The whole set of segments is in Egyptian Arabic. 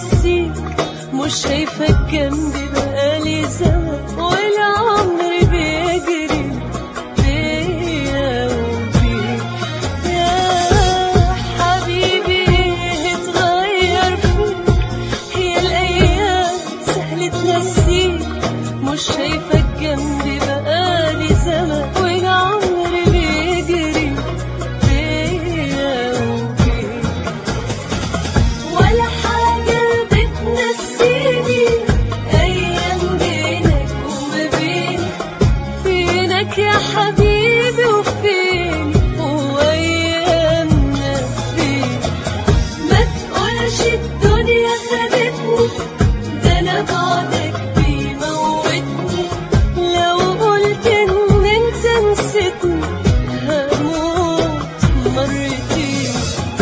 نسيك مش شايفك جنبي بقالي زمن والعمر بيجري بيا وبيك يا حبيبي اتغير فيك هي الأيام سهل تنسيك مش شايفك جنبي بقالي زمن والعمر بيجري بيا وبيك ولا حاجة بتنسيني أيام بينك وما بيني فينك يا حبيبي وفيني وأيامنا فيك ما تقولش الدنيا خدتني ده أنا بعدك بيموتني لو قلت إن أنت نسيتني هموت مرتين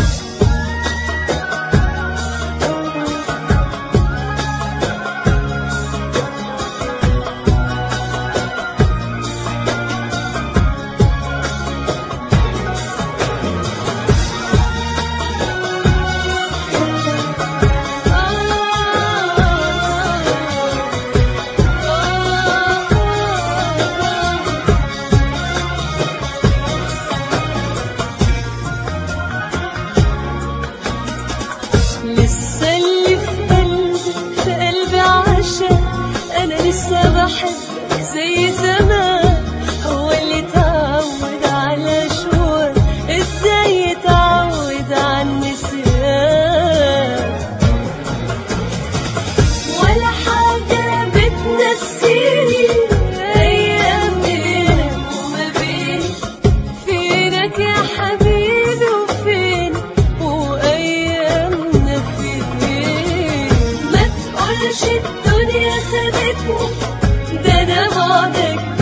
لسه اللي في قلبي في قلبي عشان انا لسه بحبك زي زمان هو اللي اتعود على شوق ازاي يتعود على النسيان ولا حاجة بتنسيني أيام بينك وما بيني فينك يا حبيبي وفين وأيامنا فين ما تقولش الدنيا خدتني ده أنا بعدك